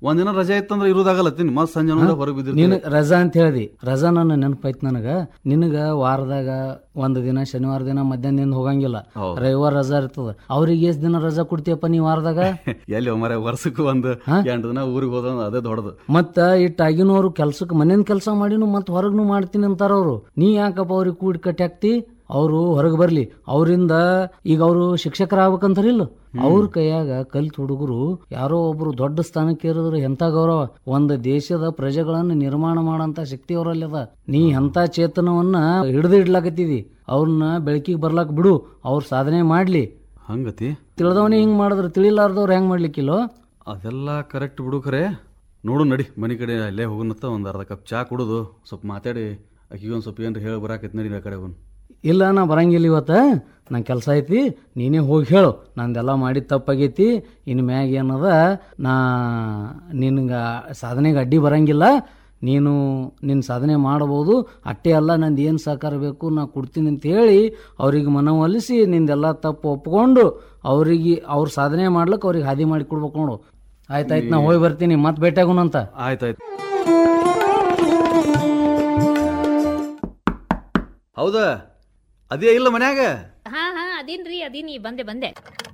ಒಂದಿನ ರಜೆ ಇತ್ತಂದ್ರೆ ಇರೋದಾಗಲತ್ತೀನಿ ಮತ್ ಸಂಜೆ ಹೊರಗೆ ಬಿದ್ದಿರ್ತೀನಿ ನೀನ್ ರಜಾ ಅಂತ ಹೇಳ್ದಿ ರಜಾ ನನ್ನ ನೆನಪೈತ್ ನನಗ ನಿನಗ ವಾರದಾಗ ಒಂದ್ ದಿನ ಶನಿವಾರ ದಿನ ಮಧ್ಯಾಹ್ನದಿಂದ ಹೋಗಂಗಿಲ್ಲ ಹೌದು. ರವಿವಾರ ರಜಾ ಇರ್ತದ ಅವ್ರಿಗೆ ಎಷ್ಟ್ ದಿನ ರಜಾ ಕೊಡ್ತೀಯಪ್ಪ ನೀ ವಾರದಾಗ ಎಲ್ಲಿ ಒಮ್ಮರೆ ವರ್ಷಕ್ಕೆ ಒಂದು ಎಂಟು ದಿನ ಊರಿಗೆ ಹೋದ ಅದೇ ದೊಡ್ಡದು ಮತ್ತ ಇಟ್ಟಾಗಿನೂ ಅವ್ರು ಕೆಲ್ಸಕ್ಕೆ ಮನೇನ್ ಕೆಲಸ ಮಾಡಿನು ಮತ್ ಹೊರಗ್ನು ಮಾಡ್ತೀನಿ ಅಂತಾರ ಅವ್ರು ನೀ ಯಾಕಪ್ಪ ಅವ್ರಿಗೆ ಕೂಡಿ ಕಟ್ಟಿ ಹಾಕ್ತಿ ಅವರು ಹೊರಗೆ ಬರ್ಲಿ ಅವರಿಂದ ಈಗ ಅವರು ಶಿಕ್ಷಕರಾಗ್ಬೇಕಂತಾರಿಲ್ಲ ಅವ್ರ ಕೈಯಾಗ ಕಲ್ತ್ ಹುಡುಗರು ಯಾರೋ ಒಬ್ರು ದೊಡ್ಡ ಸ್ಥಾನಕ್ಕೆ ಇರಿದ್ರು ಎಂತ ಗೌರವ ಒಂದು ದೇಶದ ಪ್ರಜೆಗಳನ್ನ ನಿರ್ಮಾಣ ಮಾಡಂತ ಶಕ್ತಿ ಅವರಲ್ಲಿ ಅದ ನೀ ಎಂತ ಚೇತನವನ್ನ ಹಿಡಿದು ಇಡ್ಲಾಕತ್ತಿದಿ ಅವ್ರನ್ನ ಬೆಳಕಿಗೆ ಬರ್ಲಾಕ್ ಬಿಡು ಅವ್ರ ಸಾಧನೆ ಮಾಡ್ಲಿ ಹಂಗತಿ ತಿಳಿದವನೇ ಹಿಂಗ್ ಮಾಡಿದ್ರೆ ತಿಳಿಲಾರ್ದವ್ರು ಹೆಂಗ್ ಮಾಡ್ಲಿಕ್ಕಿಲ್ಲೋ ಅದೆಲ್ಲ ಕರೆಕ್ಟ್ ಬಿಡು ಖರೆ ನೋಡು ನಡಿ ಮನೆ ಕಡೆ ಅಲ್ಲೇ ಹೋಗೋಣತ್ತ ಒಂದು ಅರ್ಧ ಕಪ್ ಚಾ ಕುಡುದು ಸ್ವಲ್ಪ ಮಾತಾಡಿ ಆಕಿಗೆ ಒಂದು ಸ್ವಲ್ಪ ಏನ್ರ ಹೇಳಿ ಬರಾಕೈತಿ ನಡಿ ಆ ಕಡೆ ಹೋಗೋಣ ಇಲ್ಲ ನಾ ಬರಂಗಿಲ್ಲ ಇವತ್ತು ನಂಗೆ ಕೆಲಸ ಐತಿ ನೀನೇ ಹೋಗಿ ಹೇಳು ನಂದೆಲ್ಲ ಮಾಡಿದ ತಪ್ಪಾಗೈತಿ ಇನ್ನು ಮ್ಯಾಗ ಏನದ ನಾ ನಿನಗೆ ಸಾಧನೆಗೆ ಅಡ್ಡಿ ಬರಂಗಿಲ್ಲ ನೀನು ನಿನ್ನ ಸಾಧನೆ ಮಾಡ್ಬೋದು ಅಷ್ಟೇ ಅಲ್ಲ ನಂದು ಏನು ಸಹಕಾರ ಬೇಕು ನಾ ಕೊಡ್ತೀನಿ ಅಂತ ಹೇಳಿ ಅವ್ರಿಗೆ ಮನವೊಲಿಸಿ ನಿಂದೆಲ್ಲ ತಪ್ಪು ಒಪ್ಕೊಂಡು ಅವ್ರಿಗೆ ಅವ್ರ ಸಾಧನೆ ಮಾಡ್ಲಿಕ್ಕೆ ಅವ್ರಿಗೆ ಹಾದಿ ಮಾಡಿ ಕೊಡ್ಬೇಕು ನೋಡು ಆಯ್ತಾಯ್ತು ನಾ ಹೋಗಿ ಬರ್ತೀನಿ ಮತ್ತೆ ಭೇಟಿಯಾಗೋಣಂತ ಆಯ್ತಾಯ್ತು ಹೌದಾ ಅದೇ ಇಲ್ಲ ಮನ್ಯಾಗ ಹಾ ಹಾ ಅದೇನ್ರಿ ಅದೀನಿ ಬಂದೆ ಬಂದೆ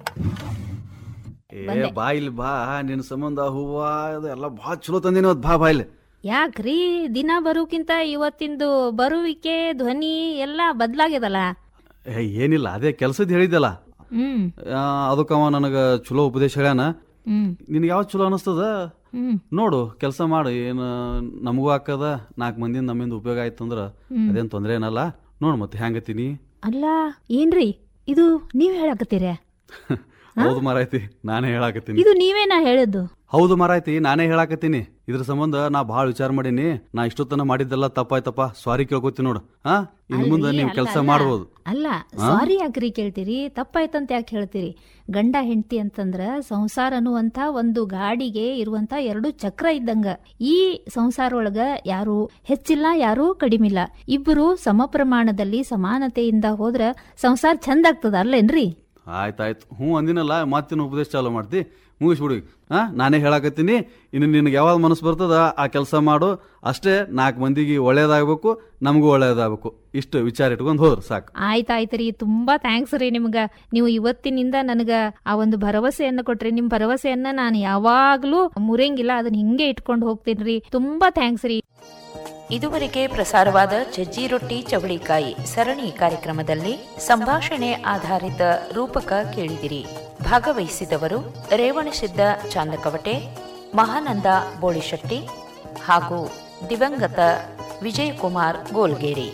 ಏ ಬಾ ಇಲ್ಲಿ ಬಾ ನಿನ್ನ ಸಂಬಂಧ ಹೂವ ಅದು ಎಲ್ಲ ಭಾಳ ಚಲೋ ತಂದಿನಿ ಅವತ್ತು ಬಾ ಬಾ ಇಲ್ಲಿ ಯಾಕ್ರಿ ದಿನ ಬರೋಕ್ಕಿಂತ ಇವತ್ತಿಂದು ಬರುವಿಕೆ ಧ್ವನಿ ಎಲ್ಲ ಬದ್ಲಾಗ್ಯದಲ್ಲ ಏ ಏನಿಲ್ಲ ಅದೇ ಕೆಲ್ಸದ ಹೇಳಿದ್ದಲ್ಲ ಹ್ಮ್ ಆ, ಅದಕ್ಕವ ನನಗೆ ಚಲೋ ಉಪದೇಶ ಹೇಳ್ಯಾನ ಹ್ಮ್ ನಿನಗೆ ಯಾವ ಚಲೋ ಅನಿಸ್ತದ ಹ್ಮ್ ನೋಡು ಕೆಲಸ ಮಾಡು ಏನು ನಮಗೂ ಹಾಕದ ನಾಲ್ಕು ಮಂದಿನ ನಮ್ಮಿಂದ ಉಪಯೋಗ ಆಯ್ತು ಅಂದ್ರ ಅದೇನು ತೊಂದರೆ ಏನಲ್ಲ ನೋಡು ಮತ್ತೆ ಹೆಂಗತ್ತೀನಿ ಅಲ್ಲ ಏನ್ರಿ ಇದು ನೀವ್ ಹೇಳಕತ್ತೀರ ಹೌದು ಮಾರಾಯ್ತಿ ನಾನೇ ಹೇಳಾಕತ್ತೀನಿ ಇದು ನೀವೇನಾ ಹೇಳಿದ್ದು ಹೌದು ಮಾರಾಯ್ತಿ ನಾನೇ ಹೇಳಾಕತ್ತೀನಿ ಇದ್ರ ಸಂಬಂಧ ನಾ ಭಾಳ ವಿಚಾರ ಮಾಡೀನಿ ನಾ ಇಷ್ಟೊತ್ತನ ಮಾಡಿದ್ದೆಲ್ಲ ತಪ್ಪಾಯ್ತಪ್ಪ ಸಾರಿ ಕೇಳ್ಕೊತೀನಿ ನೋಡು ಹಾ ಇನ್ ಮುಂದೆ ನೀವು ಕೆಲಸ ಮಾಡ್ಬೋದು ಅಲ್ಲ ಸಾರಿ ಯಾಕ್ರಿ ಕೇಳ್ತೀರಿ ತಪ್ಪಾಯ್ತಂತ ಯಾಕೆ ಹೇಳ್ತೀರಿ ಗಂಡ ಹೆಂಡತಿ ಅಂತಂದ್ರ ಸಂಸಾರ ಅನ್ನುವಂತ ಒಂದು ಗಾಡಿಗೆ ಇರುವಂತ ಎರಡು ಚಕ್ರ ಇದ್ದಂಗ ಈ ಸಂಸಾರ ಒಳಗ ಯಾರು ಹೆಚ್ಚಿಲ್ಲ ಯಾರು ಕಡಿಮಿಲ್ಲ ಇಬ್ಬರು ಸಮ ಪ್ರಮಾಣದಲ್ಲಿ ಸಮಾನತೆಯಿಂದ ಹೋದ್ರ ಸಂಸಾರ ಚಂದ ಆಗ್ತದ ಅಲ್ಲೇನ್ರಿ ಆಯ್ತಾಯ್ತು ಹ್ಞೂ ಅಂದಿನಲ್ಲ ಮತ್ತಿನ ಉಪದೇಶ ಚಾಲೂ ಮಾಡ್ತಿ ಮುಗಿಸ್ಬಿಡು ಈಗ. ಹಾ ನಾನೇ ಹೇಳಾಕತ್ತೀನಿ ಇನ್ನು ನಿನಗೆ ಯಾವಾಗ ಮನಸ್ಸು ಬರ್ತದ ಆ ಕೆಲಸ ಮಾಡು ಅಷ್ಟೇ ನಾಲ್ಕು ಮಂದಿಗೆ ಒಳ್ಳೇದಾಗಬೇಕು ನಮಗೂ ಒಳ್ಳೇದಾಗಬೇಕು ಇಷ್ಟು ವಿಚಾರ ಇಟ್ಕೊಂಡು ಹೋದ್ರು ಸಾಕು ಆಯ್ತಾಯ್ತ್ರಿ ತುಂಬಾ ಥ್ಯಾಂಕ್ಸ್ ರೀ ನಿಮ್ಗ ನೀವು ಇವತ್ತಿನಿಂದ ನನಗ ಆ ಒಂದು ಭರವಸೆಯನ್ನ ಕೊಟ್ರಿ ನಿಮ್ ಭರವಸೆಯನ್ನ ನಾನು ಯಾವಾಗ್ಲೂ ಮುರಿಯಂಗಿಲ್ಲ ಅದನ್ನ ಹಿಂಗೆ ಇಟ್ಕೊಂಡು ಹೋಗ್ತೀನಿ ತುಂಬಾ ಥ್ಯಾಂಕ್ಸ್ ರೀ ಇದುವರೆಗೆ ಪ್ರಸಾರವಾದ ಸಜ್ಜಿ ರೊಟ್ಟಿ ಚವಳಿಕಾಯಿ ಸರಣಿ ಕಾರ್ಯಕ್ರಮದಲ್ಲಿ ಸಂಭಾಷಣೆ ಆಧಾರಿತ ರೂಪಕ ಕೇಳಿದಿರಿ ಭಾಗವಹಿಸಿದವರು ರೇವಣಸಿದ್ದ ಚಾಂದಕವಟೆ ಮಹಾನಂದ ಬೋಳಿಶೆಟ್ಟಿ ಹಾಗೂ ದಿವಂಗತ ವಿಜಯಕುಮಾರ್ ಗೋಲ್ಗೇರಿ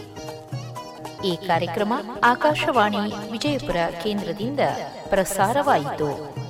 ಈ ಕಾರ್ಯಕ್ರಮ ಆಕಾಶವಾಣಿ ವಿಜಯಪುರ ಕೇಂದ್ರದಿಂದ ಪ್ರಸಾರವಾಯಿತು